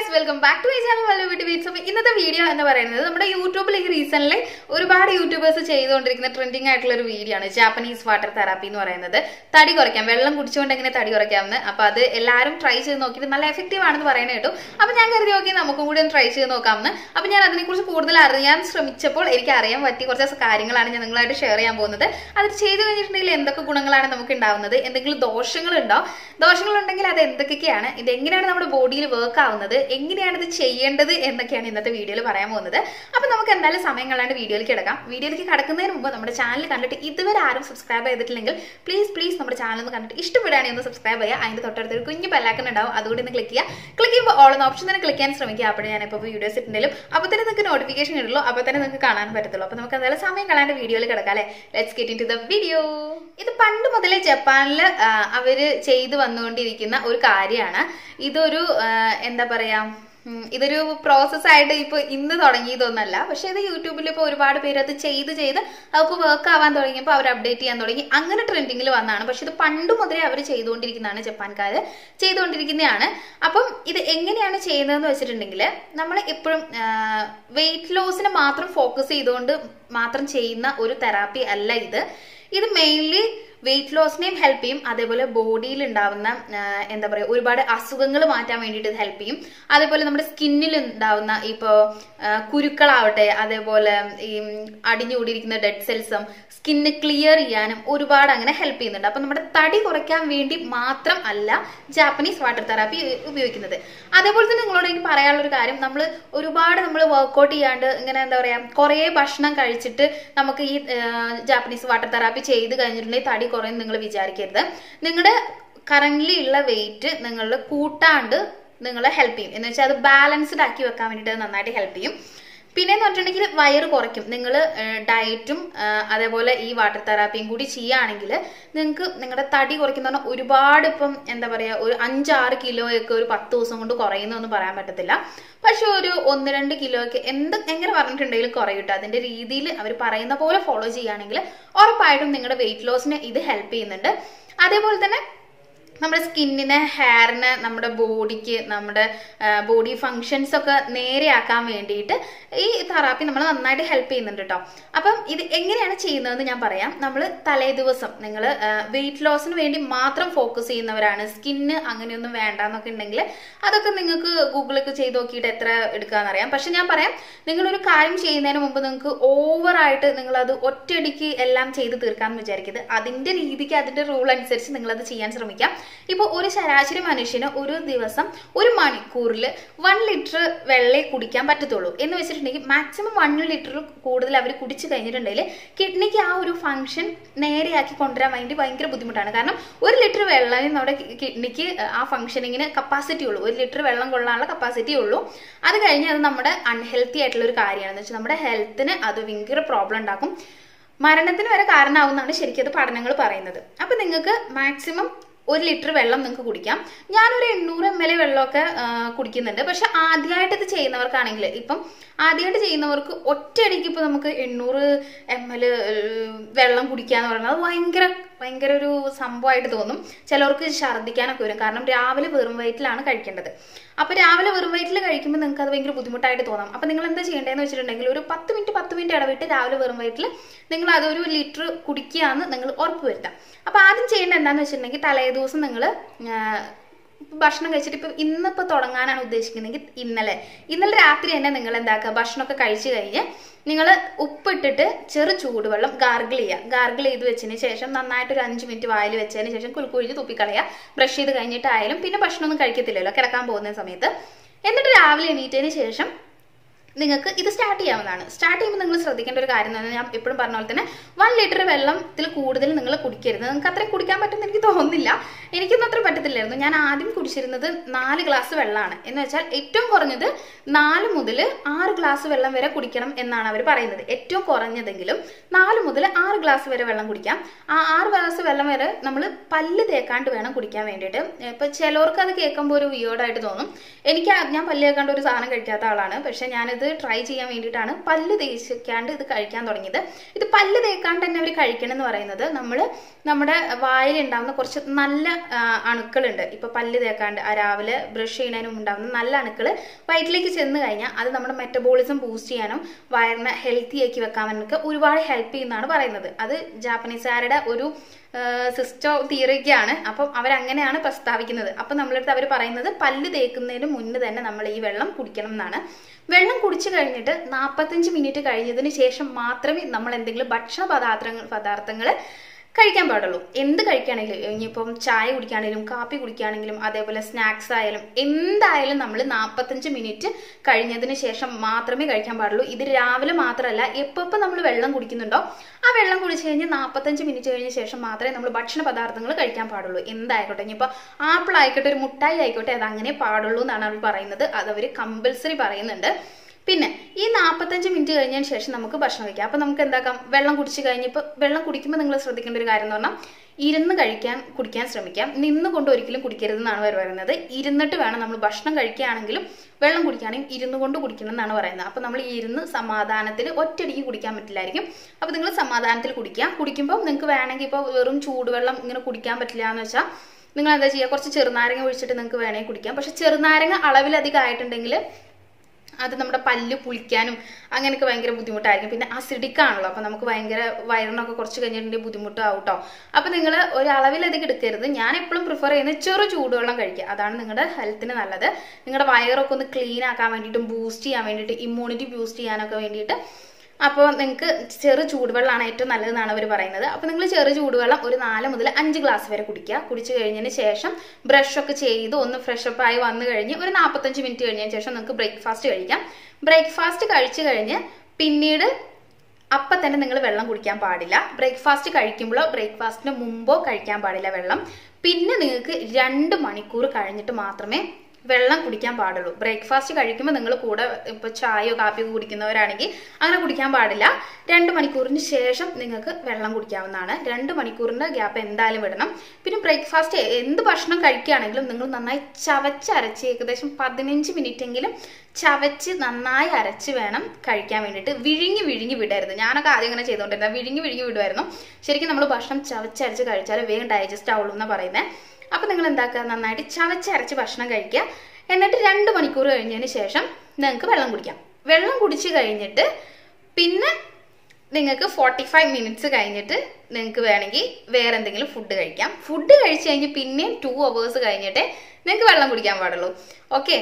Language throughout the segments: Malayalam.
welcome back to my channel വല്ല വീട്ട് വീട്സ് അപ്പോൾ ഇന്നത്തെ വീഡിയോ എന്ന് പറയുന്നത് നമ്മുടെ യൂട്യൂബിൽ ഈ റീസെന്റ് ഒരുപാട് യൂട്യൂബേഴ്സ് ചെയ്തുകൊണ്ടിരിക്കുന്ന ട്രെൻഡിങ് ആയിട്ടുള്ള ഒരു വീഡിയോ ആണ് ജാപ്പനീസ് വാട്ടർ തെറാപ്പി എന്ന് പറയുന്നത് തടി കുറയ്ക്കാം വെള്ളം കുടിച്ചുകൊണ്ട് എങ്ങനെ തടി കുറയ്ക്കാമെന്ന് അപ്പോൾ അത് എല്ലാവരും ട്രൈ ചെയ്ത് നോക്കിയിട്ട് നല്ല എഫക്റ്റീവ് ആണെന്ന് പറയുന്നത് കേട്ടു അപ്പോൾ ഞാൻ കരുതി നോക്കി നമുക്കും കൂടി ഒന്ന് ട്രൈ ചെയ്ത് നോക്കാമെന്ന് അപ്പോൾ ഞാൻ അതിനെക്കുറിച്ച് കൂടുതൽ അറിയാൻ ശ്രമിച്ചപ്പോൾ എനിക്ക് അറിയാൻ പറ്റിയ കുറച്ച് കാര്യങ്ങളാണ് ഞാൻ നിങ്ങളായിട്ട് ഷെയർ ചെയ്യാൻ പോകുന്നത് അത് ചെയ്തു കഴിഞ്ഞിട്ടുണ്ടെങ്കിൽ എന്തൊക്കെ ഗുണങ്ങളാണ് നമുക്ക് ഉണ്ടാവുന്നത് എന്തെങ്കിലും ദോഷങ്ങളുണ്ടോ ദോഷങ്ങളുണ്ടെങ്കിൽ അത് എന്തൊക്കെയാണ് ഇത് എങ്ങനെയാണ് നമ്മുടെ ബോഡിയിൽ വർക്ക് ആവുന്നത് എങ്ങനെയാണ് ഇത് ചെയ്യേണ്ടത് എന്നൊക്കെയാണ് ഇന്നത്തെ വീഡിയോയിൽ പറയാൻ പോകുന്നത് അപ്പൊ നമുക്ക് എന്തായാലും സമയം കളയാണ്ട് വീഡിയോയിലേക്ക് കിടക്കാം വീഡിയോയിലേക്ക് കടക്കുന്നതിന് മുമ്പ് നമ്മുടെ ചാനൽ കണ്ടിട്ട് ഇതുവരെ ആരും സബ്സ്ക്രൈബ് ചെയ്തിട്ടില്ലെങ്കിൽ പ്ലീസ് പ്ലീസ് നമ്മുടെ ചാനൽ ഒന്ന് കണ്ടിട്ട് ഇഷ്ടപ്പെടുകയാണെങ്കിൽ ഒന്ന് സബ്സ്ക്രൈബ് ചെയ്യുക അതിന്റെ തൊട്ടടുത്ത് ഒരു കുഞ്ഞു ബെല്ലാക്കൻ ഉണ്ടാവും അതുകൂടി ഒന്ന് ക്ലിക്ക് ചെയ്യുക ക്ലിക്ക് ചെയ്യുമ്പോൾ ഓൾ എന്ന ഓപ്ഷൻ തന്നെ ക്ലിക്ക് ചെയ്യാൻ ശ്രമിക്കുക അപ്പോൾ ഞാൻ ഇപ്പോൾ വീഡിയോസ് ഇട്ടുണ്ടെങ്കിലും അപ്പോൾ തന്നെ നിങ്ങൾക്ക് നോട്ടിഫിക്കേഷൻ ഇടുള്ളൂ അപ്പോൾ തന്നെ നിങ്ങൾക്ക് കാണാൻ പറ്റത്തുള്ളൂ അപ്പോൾ നമുക്ക് എന്തായാലും സമയം കളയാണ്ട് വീഡിയോയിൽ കിടക്കാം അല്ലേ let's get into the video ഇത് പണ്ട് മുതലേ ജപ്പാനിൽ അവര് ചെയ്തു വന്നുകൊണ്ടിരിക്കുന്ന ഒരു കാര്യമാണ് ഇതൊരു ആ, എന്താ പറയാ ഉം, ഇതൊരു പ്രോസസ് ആയിട്ട് ഇപ്പൊ ഇന്ന് തുടങ്ങിയതൊന്നല്ല പക്ഷെ ഇത് യൂട്യൂബിൽ ഇപ്പൊ ഒരുപാട് പേര് അത് ചെയ്ത് ചെയ്ത് അവർക്ക് വർക്ക് ആവാൻ തുടങ്ങിയപ്പോൾ അവർ അപ്ഡേറ്റ് ചെയ്യാൻ തുടങ്ങി അങ്ങനെ ട്രെൻഡിങ്ങിൽ വന്നതാണ് പക്ഷെ ഇത് പണ്ട് മുതലേ അവർ ചെയ്തുകൊണ്ടിരിക്കുന്നതാണ് ജപ്പാൻകാർ ചെയ്തുകൊണ്ടിരിക്കുന്നതാണ് അപ്പം ഇത് എങ്ങനെയാണ് ചെയ്യുന്നതെന്ന് വെച്ചിട്ടുണ്ടെങ്കിൽ നമ്മൾ എപ്പോഴും വെയിറ്റ് ലോസിന് മാത്രം ഫോക്കസ് ചെയ്തുകൊണ്ട് മാത്രം ചെയ്യുന്ന ഒരു തെറാപ്പി അല്ല ഇത് ഇത് മെയിൻലി വെയിറ്റ് ലോസിനെയും ഹെൽപ്പ് ചെയ്യും അതേപോലെ ബോഡിയിൽ ഉണ്ടാവുന്ന ആ, എന്താ പറയുക ഒരുപാട് അസുഖങ്ങൾ മാറ്റാൻ വേണ്ടിയിട്ട് ഇത് ഹെൽപ്പ് ചെയ്യും അതേപോലെ നമ്മുടെ സ്കിന്നിൽ ഉണ്ടാവുന്ന ഇപ്പോൾ കുരുക്കളാവട്ടെ അതേപോലെ ഈ അടിഞ്ഞുകൂടിയിരിക്കുന്ന ഡെഡ് സെൽസും സ്കിന്ന് ക്ലിയർ ചെയ്യാനും ഒരുപാട് അങ്ങനെ ഹെൽപ്പ് ചെയ്യുന്നുണ്ട് അപ്പം നമ്മുടെ തടി കുറയ്ക്കാൻ വേണ്ടി മാത്രം അല്ല ജാപ്പനീസ് വാട്ടർ തെറാപ്പി ഉപയോഗിക്കുന്നത് അതേപോലെ തന്നെ നിങ്ങളോട് എനിക്ക് പറയാനുള്ള ഒരു കാര്യം നമ്മൾ ഒരുപാട് നമ്മൾ വർക്കൗട്ട് ചെയ്യാണ്ട് ഇങ്ങനെ എന്താ പറയുക കുറേ ഭക്ഷണം കഴിച്ചിട്ട് നമുക്ക് ഈ ജാപ്പനീസ് വാട്ടർ തെറാപ്പി ചെയ്ത് കഴിഞ്ഞിട്ടുണ്ടെങ്കിൽ തടി കുറയും നിങ്ങൾ വിചാരിക്കരുത് നിങ്ങളുടെ കറന്റ് ഉള്ള വെയിറ്റ് നിങ്ങൾ കൂട്ടാണ്ട് നിങ്ങളെ ഹെൽപ്പ് ചെയ്യും എന്ന് വെച്ചാൽ അത് ബാലൻസ്ഡ് ആക്കി വെക്കാൻ വേണ്ടിയിട്ട് അത് നന്നായിട്ട് ഹെൽപ്പ് ചെയ്യും പിന്നെ എന്ന് പറഞ്ഞിട്ടുണ്ടെങ്കിൽ വയറ് കുറയ്ക്കും നിങ്ങൾ ഡയറ്റും അതേപോലെ ഈ വാട്ടർ തെറാപ്പിയും കൂടി ചെയ്യുകയാണെങ്കിൽ നിങ്ങൾക്ക് നിങ്ങളുടെ തടി കുറയ്ക്കുന്ന പറഞ്ഞാൽ ഒരുപാട് ഇപ്പം എന്താ പറയുക ഒരു അഞ്ചാറ് കിലോ ഒക്കെ ഒരു പത്ത് ദിവസം കൊണ്ട് കുറയുന്നൊന്നും പറയാൻ പറ്റത്തില്ല പക്ഷെ ഒരു ഒന്ന് രണ്ട് കിലോ ഒക്കെ എന്ത് എങ്ങനെ പറഞ്ഞിട്ടുണ്ടെങ്കിലും കുറയും കേട്ടോ അതിന്റെ രീതിയിൽ അവർ പറയുന്ന പോലെ ഫോളോ ചെയ്യുകയാണെങ്കിൽ ഉറപ്പായിട്ടും നിങ്ങളുടെ വെയിറ്റ് ലോസിന് ഇത് ഹെൽപ്പ് ചെയ്യുന്നുണ്ട് അതേപോലെ തന്നെ നമ്മുടെ സ്കിന്നിന് ഹെയറിന് നമ്മുടെ ബോഡിക്ക് നമ്മുടെ ബോഡി ഫങ്ഷൻസ് ഒക്കെ നേരെയാക്കാൻ വേണ്ടിയിട്ട് ഈ തെറാപ്പി നമ്മൾ നന്നായിട്ട് ഹെൽപ്പ് ചെയ്യുന്നുണ്ട് കേട്ടോ അപ്പം ഇത് എങ്ങനെയാണ് ചെയ്യുന്നതെന്ന് ഞാൻ പറയാം നമ്മൾ തലേ ദിവസം നിങ്ങൾ വെയിറ്റ് ലോസിന് വേണ്ടി മാത്രം ഫോക്കസ് ചെയ്യുന്നവരാണ് സ്കിന്ന് അങ്ങനെയൊന്നും വേണ്ട എന്നൊക്കെ ഉണ്ടെങ്കിൽ അതൊക്കെ നിങ്ങൾക്ക് ഗൂഗിളൊക്കെ ചെയ്ത് നോക്കിയിട്ട് എത്ര എടുക്കാമെന്നറിയാം പക്ഷെ ഞാൻ പറയാം നിങ്ങളൊരു കാര്യം ചെയ്യുന്നതിന് മുമ്പ് നിങ്ങൾക്ക് ഓവറായിട്ട് നിങ്ങളത് ഒറ്റയടിക്ക് എല്ലാം ചെയ്ത് തീർക്കാമെന്ന് വിചാരിക്കരുത് അതിന്റെ രീതിക്ക് അതിന്റെ റൂൾ അനുസരിച്ച് നിങ്ങളത് ചെയ്യാൻ ശ്രമിക്കാം ഇപ്പോൾ ഒരു ശരാശരി മനുഷ്യന് ഒരു ദിവസം ഒരു മണിക്കൂറിൽ വൺ ലിറ്റർ വെള്ളേ കുടിക്കാൻ പറ്റത്തുള്ളൂ എന്ന് വെച്ചിട്ടുണ്ടെങ്കിൽ മാക്സിമം വൺ ലിറ്റർ കൂടുതൽ അവർ കുടിച്ചു കഴിഞ്ഞിട്ടുണ്ടെങ്കിൽ കിഡ്നിക്ക് ആ ഒരു ഫംഗ്ഷൻ നേരെയാക്കി കൊണ്ടുവരാൻ വേണ്ടി ഭയങ്കര ബുദ്ധിമുട്ടാണ് കാരണം ഒരു ലിറ്റർ വെള്ളം നമ്മുടെ കിഡ്നിക്ക് ആ ഫംഗ്ഷനിങ്ങിന് കപ്പാസിറ്റി ഉള്ളൂ ഒരു ലിറ്റർ വെള്ളം കൊള്ളാനുള്ള കപ്പാസിറ്റി ഉള്ളൂ അത് കഴിഞ്ഞ് അത് നമ്മുടെ അൺഹെൽത്തി ആയിട്ടുള്ള ഒരു കാര്യമാണ് എന്ന് വെച്ചാൽ നമ്മുടെ ഹെൽത്തിന് അത് ഭയങ്കര പ്രോബ്ലം ഉണ്ടാക്കും മരണത്തിന് വരെ കാരണമാവുന്നതാണ് ശരിക്കും അത് പഠനങ്ങൾ പറയുന്നത് അപ്പൊ നിങ്ങൾക്ക് മാക്സിമം ഒരു ലിറ്റർ വെള്ളം നിങ്ങൾക്ക് കുടിക്കാം ഞാനൊരു എണ്ണൂറ് എം എൽ വെള്ളമൊക്കെ ആ, കുടിക്കുന്നുണ്ട് പക്ഷെ ആദ്യമായിട്ട് ഇത് ചെയ്യുന്നവർക്കാണെങ്കിൽ ഇപ്പം ആദ്യമായിട്ട് ചെയ്യുന്നവർക്ക് ഒറ്റയടിക്ക് ഇപ്പം നമുക്ക് എണ്ണൂറ് എം എൽ വെള്ളം കുടിക്കാന്ന് പറയുന്നത് അത് ഭയങ്കര ഭയങ്കര ഒരു സംഭവമായിട്ട് തോന്നും ചിലർക്ക് ഛർദ്ദിക്കാനൊക്കെ വരും കാരണം രാവിലെ വെറും വയറ്റിലാണ് കഴിക്കേണ്ടത് അപ്പോൾ രാവിലെ വെറും വയറ്റിൽ കഴിക്കുമ്പോൾ നിങ്ങൾക്ക് അത് ഭയങ്കര ബുദ്ധിമുട്ടായിട്ട് തോന്നാം അപ്പോൾ നിങ്ങൾ എന്താ ചെയ്യേണ്ടതെന്ന് വെച്ചിട്ടുണ്ടെങ്കിൽ ഒരു പത്ത് മിനിറ്റ് പത്ത് മിനിറ്റ് ഇടവിട്ട് രാവിലെ വെറും വയറ്റിൽ നിങ്ങൾ അതൊരു ലിറ്റർ കുടിക്കുകയെന്ന് നിങ്ങൾ ഉറപ്പ് വരുത്താം അപ്പോൾ ആദ്യം ചെയ്യേണ്ടത് എന്താണെന്ന് വെച്ചിട്ടുണ്ടെങ്കിൽ തലേ ദിവസം നിങ്ങൾ ഭക്ഷണം കഴിച്ചിട്ട് ഇപ്പം ഇന്നിപ്പോൾ തുടങ്ങാനാണ് ഉദ്ദേശിക്കുന്നതെങ്കിൽ ഇന്നലെ ഇന്നലെ രാത്രി തന്നെ നിങ്ങൾ എന്താക്കുക ഭക്ഷണമൊക്കെ കഴിച്ചു കഴിഞ്ഞ് നിങ്ങൾ ഉപ്പിട്ടിട്ട് ചെറു ചൂടുവെള്ളം ഗാർഗിൾ ചെയ്യുക ഗാർഗിൾ ചെയ്ത് വെച്ചതിന് ശേഷം നന്നായിട്ട് ഒരു അഞ്ച് മിനിറ്റ് വായിൽ വെച്ചതിന് ശേഷം കുലുക്കുഴിഞ്ഞ് തുപ്പിക്കളയുക ബ്രഷ് ചെയ്ത് കഴിഞ്ഞിട്ടായാലും പിന്നെ ഭക്ഷണമൊന്നും കഴിക്കത്തില്ലല്ലോ കിടക്കാൻ പോകുന്ന സമയത്ത് എന്നിട്ട് രാവിലെ എണീറ്റതിന് ശേഷം നിങ്ങൾക്ക് ഇത് സ്റ്റാർട്ട് ചെയ്യാവുന്നതാണ് സ്റ്റാർട്ട് ചെയ്യുമ്പോൾ നിങ്ങൾ ശ്രദ്ധിക്കേണ്ട ഒരു കാര്യം എന്ന് പറഞ്ഞാൽ ഞാൻ എപ്പോഴും പറഞ്ഞ പോലെ തന്നെ വൺ ലിറ്റർ വെള്ളത്തിൽ കൂടുതൽ നിങ്ങൾ കുടിക്കരുത് നിങ്ങൾക്ക് അത്രയും കുടിക്കാൻ പറ്റുമെന്ന് എനിക്ക് തോന്നുന്നില്ല എനിക്കൊന്നും അത്ര പറ്റത്തില്ലായിരുന്നു ഞാൻ ആദ്യം കുടിച്ചിരുന്നത് നാല് ഗ്ലാസ് വെള്ളമാണ് എന്ന് വെച്ചാൽ ഏറ്റവും കുറഞ്ഞത് നാല് മുതൽ ആറ് ഗ്ലാസ് വെള്ളം വരെ കുടിക്കണം എന്നാണ് അവർ പറയുന്നത് ഏറ്റവും കുറഞ്ഞതെങ്കിലും നാല് മുതൽ ആറ് ഗ്ലാസ് വരെ വെള്ളം കുടിക്കാം ആ ആറ് ഗ്ലാസ് വെള്ളം വരെ നമ്മൾ പല്ല് തേക്കാണ്ട് വേണം കുടിക്കാൻ വേണ്ടിയിട്ട് ഇപ്പൊ ചിലവർക്ക് അത് കേൾക്കുമ്പോൾ ഒരു വിയോഡായിട്ട് തോന്നും എനിക്ക് ആ- ഞാൻ പല്ല് തേക്കാണ്ട് ഒരു സാധനം കഴിക്കാത്ത ആളാണ് പക്ഷെ ഞാനിത് ട്രൈ ചെയ്യാൻ വേണ്ടിയിട്ടാണ് പല്ല് തേച്ചിക്കാണ്ട് ഇത് കഴിക്കാൻ തുടങ്ങിയത് ഇത് പല്ല് തേക്കാണ്ട് തന്നെ അവർ കഴിക്കണം എന്ന് പറയുന്നത് നമ്മൾ നമ്മുടെ വായിലുണ്ടാവുന്ന കുറച്ച് നല്ല ആ, അണുക്കളുണ്ട് ഇപ്പൊ പല്ല് തേക്കാണ്ട് ആ രാവിലെ ബ്രഷ് ചെയ്യുന്നതിനും ഉണ്ടാവുന്ന നല്ല അണുക്കൾ വയറ്റിലേക്ക് ചെന്ന് കഴിഞ്ഞാൽ അത് നമ്മുടെ മെറ്റബോളിസം ബൂസ്റ്റ് ചെയ്യാനും വയറിനെ ഹെൽത്തി ആക്കി വെക്കാൻ വേണ്ടി ഒരുപാട് ഹെൽപ്പ് ചെയ്യുന്നതാണ് പറയുന്നത് അത് ജാപ്പനീസുകാരുടെ ഒരു സിസ്റ്റോ തിയറിയൊക്കെയാണ് അപ്പം അവരങ്ങനെയാണ് പ്രസ്താവിക്കുന്നത് അപ്പം നമ്മളടുത്ത് അവർ പറയുന്നത് പല്ല് തേക്കുന്നതിന് മുന്നേ തന്നെ നമ്മൾ ഈ വെള്ളം കുടിക്കണം എന്നാണ് വെള്ളം കുടിച്ചു കഴിഞ്ഞിട്ട് നാൽപ്പത്തഞ്ച് മിനിറ്റ് കഴിഞ്ഞതിന് ശേഷം മാത്രമേ നമ്മൾ എന്തെങ്കിലും ഭക്ഷണ പദാർത്ഥങ്ങൾ പദാർത്ഥങ്ങൾ കഴിക്കാൻ പാടുള്ളൂ എന്ത് കഴിക്കുകയാണെങ്കിലും ഇനിയിപ്പം ചായ കുടിക്കുകയാണെങ്കിലും കാപ്പി കുടിക്കുകയാണെങ്കിലും അതേപോലെ സ്നാക്സ് ആയാലും എന്തായാലും നമ്മൾ നാൽപ്പത്തഞ്ച് മിനിറ്റ് കഴിഞ്ഞതിന് ശേഷം മാത്രമേ കഴിക്കാൻ പാടുള്ളൂ ഇത് രാവിലെ മാത്രമല്ല എപ്പോൾ നമ്മൾ വെള്ളം കുടിക്കുന്നുണ്ടോ ആ വെള്ളം കുടിച്ച് കഴിഞ്ഞ് നാൽപ്പത്തഞ്ച് മിനിറ്റ് കഴിഞ്ഞ ശേഷം മാത്രമേ നമ്മൾ ഭക്ഷണ പദാർത്ഥങ്ങൾ കഴിക്കാൻ പാടുള്ളൂ എന്തായിക്കോട്ടെ ഇനിയിപ്പോൾ ആപ്പിൾ ആയിക്കോട്ടെ ഒരു മുട്ടായി ആയിക്കോട്ടെ അത് അങ്ങനെ പാടുള്ളൂ എന്നാണ് അവർ പറയുന്നത് അത് അവർ കമ്പൽസറി പറയുന്നുണ്ട് പിന്നെ ഈ നാൽപ്പത്തഞ്ച് മിനിറ്റ് കഴിഞ്ഞതിന് ശേഷം നമുക്ക് ഭക്ഷണം കഴിക്കാം അപ്പം നമുക്ക് എന്താക്കാം വെള്ളം കുടിച്ച് കഴിഞ്ഞപ്പോൾ വെള്ളം കുടിക്കുമ്പോൾ നിങ്ങൾ ശ്രദ്ധിക്കേണ്ട ഒരു കാര്യം എന്ന് പറഞ്ഞാൽ ഇരുന്ന് കഴിക്കാൻ കുടിക്കാൻ ശ്രമിക്കാം നിന്നുകൊണ്ട് ഒരിക്കലും കുടിക്കരുതെന്നാണ് അവർ പറയുന്നത് ഇരുന്നിട്ട് വേണം നമ്മൾ ഭക്ഷണം കഴിക്കുകയാണെങ്കിലും വെള്ളം കുടിക്കുകയാണെങ്കിൽ ഇരുന്നു കൊണ്ട് കുടിക്കണം എന്നാണ് പറയുന്നത് അപ്പം നമ്മൾ ഇരുന്ന് സമാധാനത്തിൽ ഒറ്റയടിക്ക് കുടിക്കാൻ പറ്റില്ലായിരിക്കും അപ്പോൾ നിങ്ങൾ സമാധാനത്തിൽ കുടിക്കുക കുടിക്കുമ്പോൾ നിങ്ങൾക്ക് വേണമെങ്കിൽ ഇപ്പോൾ വെറും ചൂടുവെള്ളം ഇങ്ങനെ കുടിക്കാൻ പറ്റില്ല എന്ന് വെച്ചാൽ നിങ്ങൾ എന്താ ചെയ്യുക കുറച്ച് ചെറുനാരങ്ങ ഒഴിച്ചിട്ട് നിങ്ങൾക്ക് വേണമെങ്കിൽ കുടിക്കാം പക്ഷെ ചെറുനാരങ്ങ അളവിലധികം ആയിട്ടുണ്ടെങ്കിൽ അത് നമ്മുടെ പല്ല് പുളിക്കാനും അങ്ങനെയൊക്കെ ഭയങ്കര ബുദ്ധിമുട്ടായിരിക്കും പിന്നെ അസിഡിക് ആണല്ലോ അപ്പം നമുക്ക് ഭയങ്കര വയറിനൊക്കെ കുറച്ച് കഴിഞ്ഞിട്ടുണ്ടെങ്കിൽ ബുദ്ധിമുട്ടാവും കേട്ടോ അപ്പം നിങ്ങൾ ഒരളവിലധികം എടുക്കരുത് ഞാൻ എപ്പോഴും പ്രിഫർ ചെയ്യുന്നത് ചെറു ചൂടുവെള്ളം കഴിക്കുക അതാണ് നിങ്ങളുടെ ഹെൽത്തിന് നല്ലത് നിങ്ങളുടെ വയറൊക്കെ ഒന്ന് ക്ലീൻ ആക്കാൻ വേണ്ടിയിട്ടും ബൂസ്റ്റ് ചെയ്യാൻ വേണ്ടിയിട്ട് ഇമ്മ്യൂണിറ്റി ബൂസ്റ്റ് ചെയ്യാനൊക്കെ വേണ്ടിയിട്ട് അപ്പോൾ നിങ്ങൾക്ക് ചെറു ചൂടുവെള്ളമാണ് ഏറ്റവും നല്ലതെന്നാണ് അവർ പറയുന്നത് അപ്പോൾ നിങ്ങൾ ചെറു ചൂടുവെള്ളം ഒരു നാല് മുതൽ അഞ്ച് ഗ്ലാസ് വരെ കുടിക്കുക കുടിച്ചു കഴിഞ്ഞതിന് ശേഷം ബ്രഷ് ഒക്കെ ചെയ്ത് ഒന്ന് ഫ്രഷപ്പ് ആയി വന്നു കഴിഞ്ഞ് ഒരു നാൽപ്പത്തഞ്ച് മിനിറ്റ് കഴിഞ്ഞതിന് ശേഷം നിങ്ങൾക്ക് ബ്രേക്ക്ഫാസ്റ്റ് കഴിക്കാം ബ്രേക്ക്ഫാസ്റ്റ് കഴിച്ചു കഴിഞ്ഞ് പിന്നീട് അപ്പം തന്നെ നിങ്ങൾ വെള്ളം കുടിക്കാൻ പാടില്ല ബ്രേക്ക്ഫാസ്റ്റ് കഴിക്കുമ്പോഴോ ബ്രേക്ക്ഫാസ്റ്റിന് മുമ്പോ കഴിക്കാൻ പാടില്ല വെള്ളം പിന്നെ നിങ്ങൾക്ക് രണ്ട് മണിക്കൂർ കഴിഞ്ഞിട്ട് മാത്രമേ വെള്ളം കുടിക്കാൻ പാടുള്ളൂ ബ്രേക്ക്ഫാസ്റ്റ് കഴിക്കുമ്പോൾ നിങ്ങൾ കൂടെ ഇപ്പോൾ ചായയോ കാപ്പിയോ കുടിക്കുന്നവരാണെങ്കിൽ അങ്ങനെ കുടിക്കാൻ പാടില്ല രണ്ട് മണിക്കൂറിന് ശേഷം നിങ്ങൾക്ക് വെള്ളം കുടിക്കാവുന്നതാണ് രണ്ട് മണിക്കൂറിൻ്റെ ഗ്യാപ്പ് എന്തായാലും വിടണം പിന്നെ ബ്രേക്ക്ഫാസ്റ്റ് എന്ത് ഭക്ഷണം കഴിക്കുകയാണെങ്കിലും നിങ്ങൾ നന്നായി ചവച്ചരച്ച് ഏകദേശം പതിനഞ്ച് മിനിറ്റ് എങ്കിലും ചവച്ച് നന്നായി അരച്ച് വേണം കഴിക്കാൻ വേണ്ടിയിട്ട് വിഴുങ്ങി വിഴുങ്ങി വിടരുത് ഞാനൊക്കെ ആദ്യം അങ്ങനെ ചെയ്തുകൊണ്ടിരുന്നത് വിഴുങ്ങി വിഴുങ്ങി വിടുമായിരുന്നു ശരിക്കും നമ്മൾ ഭക്ഷണം ചവച്ചരച്ച് കഴിച്ചാൽ വേഗം ഡൈജസ്റ്റ് ആവുള്ളൂ എന്നാണ് പറയുന്നത് അപ്പം നിങ്ങൾ എന്താക്കുക നന്നായിട്ട് ചവച്ചരച്ച് ഭക്ഷണം കഴിക്കുക എന്നിട്ട് രണ്ട് മണിക്കൂർ കഴിഞ്ഞതിന് ശേഷം നിങ്ങൾക്ക് വെള്ളം കുടിക്കാം വെള്ളം കുടിച്ച് കഴിഞ്ഞിട്ട് പിന്നെ നിങ്ങൾക്ക് ഫോർട്ടി ഫൈവ് മിനിറ്റ്സ് കഴിഞ്ഞിട്ട് നിങ്ങൾക്ക് വേണമെങ്കിൽ വേറെ എന്തെങ്കിലും ഫുഡ് കഴിക്കാം ഫുഡ് കഴിച്ച് കഴിഞ്ഞ് പിന്നെയും ടു അവേഴ്സ് കഴിഞ്ഞിട്ടേ നിങ്ങൾക്ക് വെള്ളം കുടിക്കാൻ പാടുള്ളൂ ഓക്കെ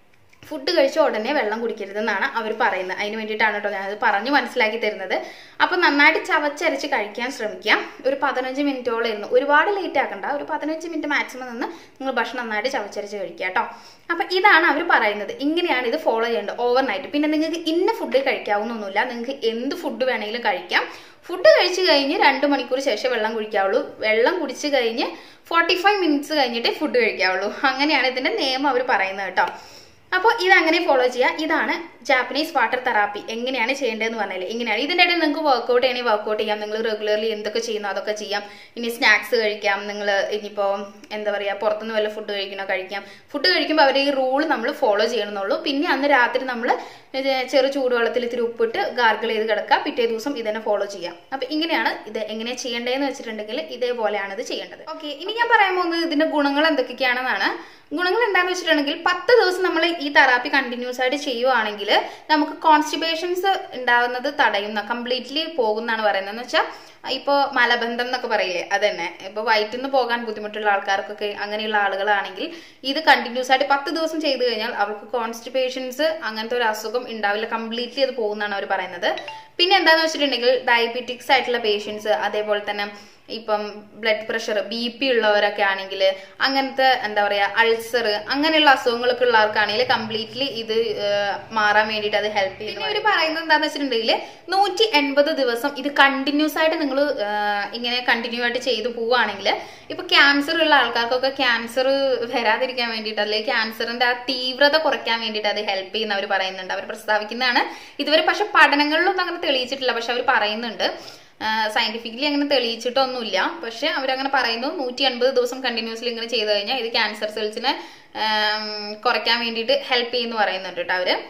ഫുഡ് കഴിച്ച ഉടനെ വെള്ളം കുടിക്കരുതെന്നാണ് അവർ പറയുന്നത് അതിന് വേണ്ടിയിട്ടാണ് കേട്ടോ ഞാനത് പറഞ്ഞു മനസ്സിലാക്കി തരുന്നത് അപ്പം നന്നായിട്ട് ചവച്ചരച്ച് കഴിക്കാൻ ശ്രമിക്കാം ഒരു പതിനഞ്ച് മിനിറ്റോളം ഇരുന്ന് ഒരുപാട് ലേറ്റ് ആക്കണ്ട ഒരു പതിനഞ്ച് മിനിറ്റ് മാക്സിമം നിന്ന് നിങ്ങൾ ഭക്ഷണം നന്നായിട്ട് ചവച്ചരച്ച് കഴിക്കുക കേട്ടോ അപ്പം ഇതാണ് അവർ പറയുന്നത് ഇങ്ങനെയാണ് ഇത് ഫോളോ ചെയ്യേണ്ടത് ഓവർ നൈറ്റ് പിന്നെ നിങ്ങൾക്ക് ഇന്ന ഫുഡ് കഴിക്കാവുന്നൊന്നുമില്ല നിങ്ങൾക്ക് എന്ത് ഫുഡ് വേണമെങ്കിലും കഴിക്കാം ഫുഡ് കഴിച്ച് കഴിഞ്ഞ് രണ്ട് മണിക്കൂർ ശേഷം വെള്ളം കുടിക്കാവുള്ളൂ വെള്ളം കുടിച്ച് കഴിഞ്ഞ് ഫോർട്ടി ഫൈവ് മിനിറ്റ്സ് കഴിഞ്ഞിട്ടേ ഫുഡ് കഴിക്കാവുള്ളൂ അങ്ങനെയാണ് ഇതിന്റെ നിയമം അവർ പറയുന്നത് കേട്ടോ അപ്പോൾ ഇതങ്ങനെ ഫോളോ ചെയ്യുക ഇതാണ് ജാപ്പനീസ് വാട്ടർ തെറാപ്പി എങ്ങനെയാണ് ചെയ്യേണ്ടതെന്ന് പറഞ്ഞാൽ ഇങ്ങനെയാണ് ഇതിൻ്റെ ഇടയിൽ നിങ്ങൾക്ക് വർക്കൗട്ട് ചെയ്യണമെങ്കിൽ വർക്കൗട്ട് ചെയ്യാം നിങ്ങൾ റെഗുലർലി എന്തൊക്കെ ചെയ്യുന്നോ അതൊക്കെ ചെയ്യാം ഇനി സ്നാക്സ് കഴിക്കാം നിങ്ങൾ ഇനിയിപ്പോൾ എന്താ പറയുക പുറത്തുനിന്ന് വല്ല ഫുഡ് കഴിക്കണോ കഴിക്കാം ഫുഡ് കഴിക്കുമ്പോൾ അവർ ഈ റൂൾ നമ്മൾ ഫോളോ ചെയ്യണമെന്നുള്ളൂ പിന്നെ അന്ന് രാത്രി നമ്മൾ ചെറു ചൂടുവെള്ളത്തിൽ ഇത്തിരി ഉപ്പിട്ട് ഗാർഗിൾ ചെയ്ത് കിടക്കുക പിറ്റേ ദിവസം ഇതന്നെ ഫോളോ ചെയ്യാം അപ്പോൾ ഇങ്ങനെയാണ് ഇത് എങ്ങനെ ചെയ്യേണ്ടതെന്ന് വെച്ചിട്ടുണ്ടെങ്കിൽ ഇതേപോലെയാണ് ഇത് ചെയ്യേണ്ടത് ഓക്കെ ഇനി ഞാൻ പറയാൻ പോകുന്നത് ഇതിന്റെ ഗുണങ്ങൾ എന്തൊക്കെയാണെന്നാണ് ഗുണങ്ങൾ എന്താണെന്ന് വെച്ചിട്ടുണ്ടെങ്കിൽ പത്ത് ദിവസം നമ്മൾ ഈ തെറാപ്പി കണ്ടിന്യൂസ് ആയിട്ട് ചെയ്യുവാണെങ്കിൽ നമുക്ക് കോൺസ്റ്റിബേഷൻസ് ഉണ്ടാകുന്നത് തടയുന്ന കംപ്ലീറ്റ്ലി പോകുന്നാണ് പറയുന്നത് എന്ന് വെച്ചാൽ ഇപ്പോൾ മലബന്ധം എന്നൊക്കെ പറയില്ലേ അത് തന്നെ ഇപ്പോൾ വയറ്റിൽ നിന്ന് പോകാൻ ബുദ്ധിമുട്ടുള്ള ആൾക്കാർക്കൊക്കെ അങ്ങനെയുള്ള ആളുകളാണെങ്കിൽ ഇത് കണ്ടിന്യൂസ് ആയിട്ട് പത്ത് ദിവസം ചെയ്തു കഴിഞ്ഞാൽ അവർക്ക് കോൺസ്റ്റിപ്പേഷൻസ് അങ്ങനത്തെ ഒരു അസുഖം ഉണ്ടാവില്ല കംപ്ലീറ്റ്ലി അത് പോകുന്നതാണ് അവർ പറയുന്നത് പിന്നെ എന്താണെന്ന് വെച്ചിട്ടുണ്ടെങ്കിൽ ഡയബറ്റിക്സ് ആയിട്ടുള്ള പേഷ്യൻസ് അതേപോലെ തന്നെ ഇപ്പം ബ്ലഡ് പ്രഷർ ബി പി ഉള്ളവരൊക്കെ ആണെങ്കിൽ അങ്ങനത്തെ എന്താ പറയുക അൾസർ അങ്ങനെയുള്ള അസുഖങ്ങളൊക്കെ ഉള്ളവർക്കാണെങ്കിൽ കംപ്ലീറ്റ്ലി ഇത് ഏഹ്, മാറാൻ വേണ്ടിയിട്ട് അത് ഹെൽപ്പ് ചെയ്യും ഇവർ പറയുന്നത് എന്താണെന്ന് വെച്ചിട്ടുണ്ടെങ്കിൽ നൂറ്റി എൺപത് ദിവസം ഇത് കണ്ടിന്യൂസ് ആയിട്ട് നിങ്ങൾ ഇങ്ങനെ കണ്ടിന്യൂ ആയിട്ട് ചെയ്തു പോവുകയാണെങ്കിൽ ഇപ്പൊ ക്യാൻസർ ഉള്ള ആൾക്കാർക്കൊക്കെ ക്യാൻസർ വരാതിരിക്കാൻ വേണ്ടിയിട്ട് അല്ലെങ്കിൽ ക്യാൻസറിന്റെ ആ തീവ്രത കുറയ്ക്കാൻ വേണ്ടിയിട്ട് അത് ഹെൽപ്പ് ചെയ്യുന്ന അവർ പറയുന്നുണ്ട് അവർ പ്രസ്താവിക്കുന്നതാണ് ഇതുവരെ പക്ഷെ പഠനങ്ങളിലൊന്നും അങ്ങനെ തെളിയിച്ചിട്ടില്ല പക്ഷെ അവർ പറയുന്നുണ്ട് സയന്റിഫിക്കലി അങ്ങനെ തെളിയിച്ചിട്ടൊന്നുമില്ല പക്ഷെ അവരങ്ങനെ പറയുന്നു നൂറ്റി അൻപത് ദിവസം കണ്ടിന്യൂസ്ലി ഇങ്ങനെ ചെയ്തു കഴിഞ്ഞാൽ ഇത് ക്യാൻസർ സെൽസിനെ കുറയ്ക്കാൻ വേണ്ടിയിട്ട് ഹെൽപ്പ് ചെയ്യുന്നു പറയുന്നുണ്ട് കേട്ടോ അവര്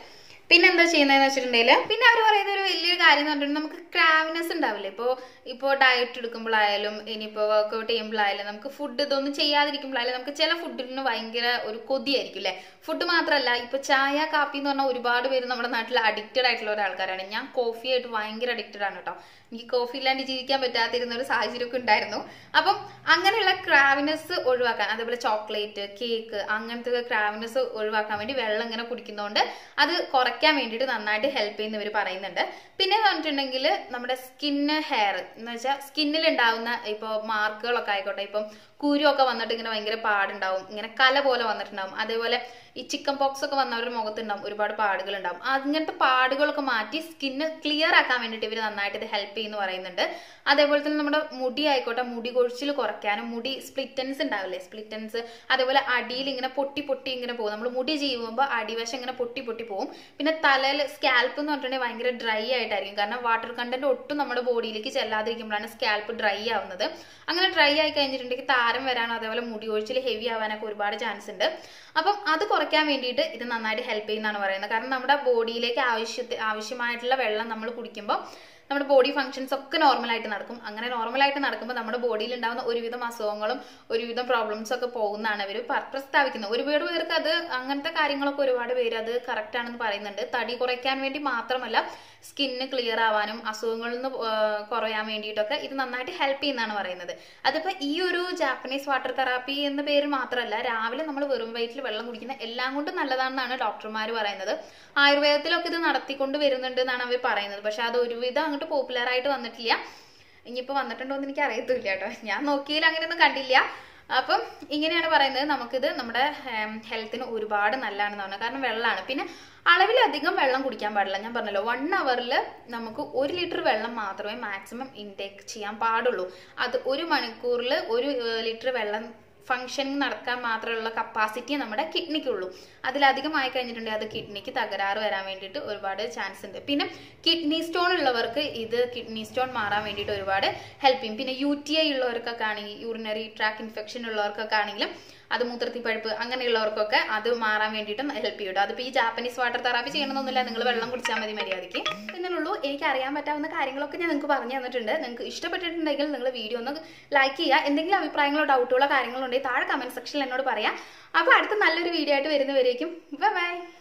പിന്നെ എന്താ ചെയ്യുന്നതെന്ന് വെച്ചിട്ടുണ്ടെങ്കിൽ പിന്നെ അവർ പറയുന്ന ഒരു വലിയൊരു കാര്യം എന്ന് പറഞ്ഞിട്ടുണ്ടെങ്കിൽ നമുക്ക് ക്രാവിനെസ് ഉണ്ടാവില്ലേ ഇപ്പോൾ ഇപ്പോൾ ഡയറ്റ് എടുക്കുമ്പോഴായാലും ഇനിയിപ്പോൾ വർക്കൗട്ട് ചെയ്യുമ്പോഴായാലും നമുക്ക് ഫുഡ് ഇതൊന്നും ചെയ്യാതിരിക്കുമ്പോഴായാലും നമുക്ക് ചില ഫുഡിന് ഭയങ്കര ഒരു കൊതിയായിരിക്കും അല്ലേ ഫുഡ് മാത്രമല്ല ഇപ്പോൾ ചായ കാപ്പി എന്ന് പറഞ്ഞാൽ ഒരുപാട് പേര് നമ്മുടെ നാട്ടിൽ അഡിക്റ്റഡ് ആയിട്ടുള്ള ഒരാൾക്കാരാണ് ഞാൻ കോഫി ആയിട്ട് ഭയങ്കര അഡിക്റ്റഡ് ആണ് കേട്ടോ എനിക്ക് കോഫി ഇല്ലാണ്ട് ജീവിക്കാൻ പറ്റാതിരുന്ന ഒരു സാഹചര്യമൊക്കെ ഉണ്ടായിരുന്നു അപ്പം അങ്ങനെയുള്ള ക്രാവിനെസ് ഒഴിവാക്കാൻ അതേപോലെ ചോക്ലേറ്റ് കേക്ക് അങ്ങനത്തെ ക്രാവിനെസ് ഒഴിവാക്കാൻ വേണ്ടി വെള്ളം ഇങ്ങനെ കുടിക്കുന്നതുകൊണ്ട് അത് കുറയ്ക്കാൻ വേണ്ടിയിട്ട് നന്നായിട്ട് ഹെൽപ്പ് ചെയ്യുന്നവർ പറയുന്നുണ്ട് പിന്നെ എന്ന് പറഞ്ഞിട്ടുണ്ടെങ്കിൽ നമ്മുടെ സ്കിന്ന് ഹെയർ എന്ന് വെച്ചാൽ സ്കിന്നിൽ ഉണ്ടാവുന്ന ഇപ്പോൾ മാർക്കുകളൊക്കെ ആയിക്കോട്ടെ ഇപ്പം കുരുവൊക്കെ വന്നിട്ട് ഇങ്ങനെ ഭയങ്കര പാടുണ്ടാവും ഇങ്ങനെ കല പോലെ വന്നിട്ടുണ്ടാവും അതേപോലെ ഈ ചിക്കൻ പോക്സ് ഒക്കെ വന്നവരുടെ മുഖത്തുണ്ടാവും ഒരുപാട് പാടുകൾ ഉണ്ടാവും അങ്ങനത്തെ പാടുകളൊക്കെ മാറ്റി സ്കിന്ന് ക്ലിയർ ആക്കാൻ വേണ്ടിയിട്ട് ഇവർ നന്നായിട്ട് ഇത് ഹെൽപ്പ് ചെയ്യുന്നു പറയുന്നുണ്ട് അതേപോലെ തന്നെ നമ്മുടെ മുടി ആയിക്കോട്ടെ മുടി കൊഴിച്ചിൽ കുറയ്ക്കാനും മുടി സ്പ്ലിറ്റൻസ് ഉണ്ടാവില്ലേ സ്പ്ലിറ്റൻസ് അതേപോലെ അടിയിൽ ഇങ്ങനെ പൊട്ടി പൊട്ടി ഇങ്ങനെ പോകും നമ്മൾ മുടി ചെയ്യുമ്പോൾ അടിവശം ഇങ്ങനെ പൊട്ടി പൊട്ടി പോകും പിന്നെ തലയിൽ സ്കാൽപ്പ് എന്ന് പറഞ്ഞിട്ടുണ്ടെങ്കിൽ ഭയങ്കര ഡ്രൈ ആയിട്ടായിരിക്കും കാരണം വാട്ടർ കണ്ടന്റ് ഒട്ടും നമ്മുടെ ബോഡിയിലേക്ക് ചെല്ലാതിരിക്കുമ്പോഴാണ് സ്കാൽപ്പ് ഡ്രൈ ആവുന്നത് അങ്ങനെ ഡ്രൈ ആയി കഴിഞ്ഞിട്ടുണ്ടെങ്കിൽ താരം വരാനോ അതേപോലെ മുടി കൊഴിച്ചിൽ ഹെവി ആവാനൊക്കെ ഒരുപാട് ചാൻസ് ഉണ്ട് അപ്പം അത് കുറയ്ക്കാൻ വേണ്ടിയിട്ട് ഇത് നന്നായിട്ട് ഹെൽപ്പ് ചെയ്യുന്നതാണ് പറയുന്നത് കാരണം നമ്മുടെ ബോഡിയിലേക്ക് ആവശ്യത്തെ ആവശ്യമായിട്ടുള്ള വെള്ളം നമ്മൾ കുടിക്കുമ്പോൾ നമ്മുടെ ബോഡി ഫങ്ഷൻസ് ഒക്കെ നോർമലായിട്ട് നടക്കും അങ്ങനെ നോർമലായിട്ട് നടക്കുമ്പോൾ നമ്മുടെ ബോഡിയിൽ ഉണ്ടാകുന്ന ഒരുവിധം അസുഖങ്ങളും ഒരുവിധം പ്രോബ്ലംസ് ഒക്കെ പോകുന്നതാണ് അവർ പ്രസ്താവിക്കുന്നത് ഒരുപാട് പേർക്ക് അത് അങ്ങനത്തെ കാര്യങ്ങളൊക്കെ ഒരുപാട് പേര് അത് കറക്റ്റ് ആണെന്ന് പറയുന്നുണ്ട് തടി കുറയ്ക്കാൻ വേണ്ടി മാത്രമല്ല സ്കിന്ന് ക്ലിയർ ആവാനും അസുഖങ്ങളിൽ നിന്ന് കുറയാൻ വേണ്ടിയിട്ടൊക്കെ ഇത് നന്നായിട്ട് ഹെൽപ്പ് ചെയ്യുന്നതാണ് പറയുന്നത് അതിപ്പോൾ ഈ ഒരു ജാപ്പനീസ് വാട്ടർ തെറാപ്പി എന്ന പേര് മാത്രമല്ല രാവിലെ നമ്മൾ വെറും വയറ്റിൽ വെള്ളം കുടിക്കുന്ന എല്ലാം കൊണ്ടും നല്ലതാണെന്നാണ് ഡോക്ടർമാർ പറയുന്നത് ആയുർവേദത്തിലൊക്കെ ഇത് നടത്തിക്കൊണ്ട് വരുന്നുണ്ട് എന്നാണ് അവർ പറയുന്നത് പക്ഷെ അത് ഒരുവിധം അങ്ങോട്ട് പോപ്പുലർ ആയിട്ട് വന്നിട്ടില്ല ഇനിയിപ്പോൾ വന്നിട്ടുണ്ടോ എന്ന് എനിക്ക് അറിയത്തില്ല കേട്ടോ ഞാൻ നോക്കിയാൽ അങ്ങനെയൊന്നും കണ്ടില്ല അപ്പം ഇങ്ങനെയാണ് പറയുന്നത് നമുക്കിത് നമ്മുടെ ഹെൽത്തിന് ഒരുപാട് നല്ലതാണെന്ന് പറഞ്ഞത് കാരണം വെള്ളമാണ് പിന്നെ അളവിലധികം വെള്ളം കുടിക്കാൻ പാടില്ല ഞാൻ പറഞ്ഞല്ലോ വൺ അവറിൽ നമുക്ക് ഒരു ലിറ്റർ വെള്ളം മാത്രമേ മാക്സിമം ഇൻടേക്ക് ചെയ്യാൻ പാടുള്ളൂ അത് ഒരു മണിക്കൂറിൽ ഒരു ലിറ്റർ വെള്ളം ഫങ്ഷനിങ് നടക്കാൻ മാത്രമുള്ള കപ്പാസിറ്റി നമ്മുടെ കിഡ്നിക്കുള്ളൂ അതിലധികം ആയി കഴിഞ്ഞിട്ടുണ്ടെങ്കിൽ അത് കിഡ്നിക്ക് തകരാറ് വരാൻ വേണ്ടിയിട്ട് ഒരുപാട് ചാൻസ് ഉണ്ട് പിന്നെ കിഡ്നി സ്റ്റോൺ ഉള്ളവർക്ക് ഇത് കിഡ്നി സ്റ്റോൺ മാറാൻ വേണ്ടിയിട്ട് ഒരുപാട് ഹെൽപ്പ് ചെയ്യും പിന്നെ യു ടി ഐ ഉള്ളവർക്കൊക്കെ ആണെങ്കിൽ യൂറിനറി ട്രാക്ക് ഇൻഫെക്ഷൻ ഉള്ളവർക്കൊക്കെ ആണെങ്കിലും അത് മൂത്രത്തി പഴുപ്പ് അങ്ങനെയുള്ളവർക്കൊക്കെ അത് മാറാൻ വേണ്ടിയിട്ടും ഹെൽപ്പ് ചെയ്യും അതിപ്പോൾ ഈ ജാപ്പനീസ് വാട്ടർ തെറാപ്പി ചെയ്യണമെന്നൊന്നുമില്ല നിങ്ങൾ വെള്ളം കുടിച്ചാൽ മതി മര്യാദയ്ക്ക് എന്നുള്ളൂ എനിക്ക് അറിയാൻ പറ്റാവുന്ന കാര്യങ്ങളൊക്കെ ഞാൻ നിങ്ങൾക്ക് പറഞ്ഞു തന്നിട്ടുണ്ട് നിങ്ങൾക്ക് ഇഷ്ടപ്പെട്ടിട്ടുണ്ടെങ്കിൽ നിങ്ങൾ വീഡിയോ ഒന്ന് ലൈക്ക് ചെയ്യുക എന്തെങ്കിലും അഭിപ്രായങ്ങളോ ഡൗട്ടുകളോ കാര്യങ്ങളോ ഉണ്ടെങ്കിൽ താഴെ കമന്റ് സെക്ഷനിൽ എന്നോട് പറയാം അപ്പോൾ അടുത്ത നല്ലൊരു വീഡിയോ ആയിട്ട് വരുന്നവരേക്കും ബൈ ബൈ